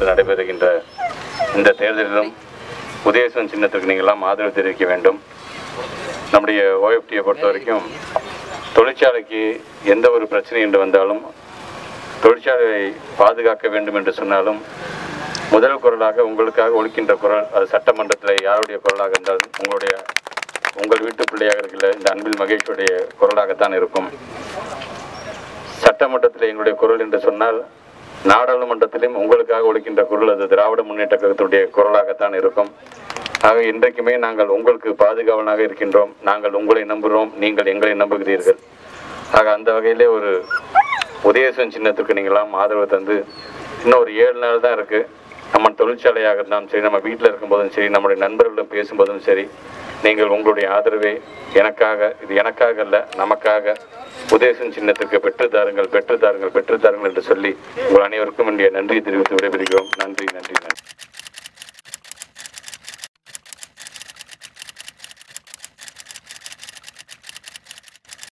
என்று நடைபெறுகின்ற இந்த தேர்தலிலும் உதயசன் சின்னத்திற்கு நீங்களாம் ஆதரவு தெரிவிக்க வேண்டும் நம்முடைய ஓஎஃப்டியை பொறுத்த வரைக்கும் தொழிற்சாலைக்கு எந்த ஒரு பிரச்சனை என்று வந்தாலும் தொழிற்சாலையை பாதுகாக்க வேண்டும் என்று சொன்னாலும் முதல் குரலாக உங்களுக்காக ஒழிக்கின்ற குரல் அது சட்டமன்றத்தில் யாருடைய குரலாக இருந்தாலும் உங்களுடைய உங்கள் வீட்டு பிள்ளையாக இருக்கிற இந்த அன்பில் மகேஷுடைய குரலாகத்தான் இருக்கும் சட்டமன்றத்தில் எங்களுடைய குரல் என்று சொன்னால் நாடாளுமன்றத்திலும் உங்களுக்காக ஒழிக்கின்ற குரல் அது திராவிட முன்னேற்ற கழகத்துடைய குரலாகத்தான் இருக்கும் ஆக இன்றைக்குமே நாங்கள் உங்களுக்கு பாதுகாவலாக இருக்கின்றோம் நாங்கள் உங்களை நம்புகிறோம் நீங்கள் எங்களை நம்புகிறீர்கள் ஆக அந்த வகையிலே ஒரு உதயசன் சின்னத்துக்கு நீங்களாம் ஆதரவு தந்து இன்னும் ஒரு ஏழு நாள் தான் இருக்கு நம்ம தொழிற்சாலையாக இருந்தாலும் சரி நம்ம வீட்டில் இருக்கும்போதும் சரி நம்முடைய நண்பர்களிடம் பேசும்போதும் சரி நீங்கள் உங்களுடைய ஆதரவை எனக்காக இது எனக்காக அல்ல நமக்காக உதயசன் சின்னத்திற்கு பெற்று தாருங்கள் பெற்று தாருங்கள் பெற்று தாருங்கள் என்று சொல்லி உங்கள் அனைவருக்கும் என்னுடைய நன்றியை தெரிவித்து விடைபெறுகிறோம் நன்றி நன்றி நன்றி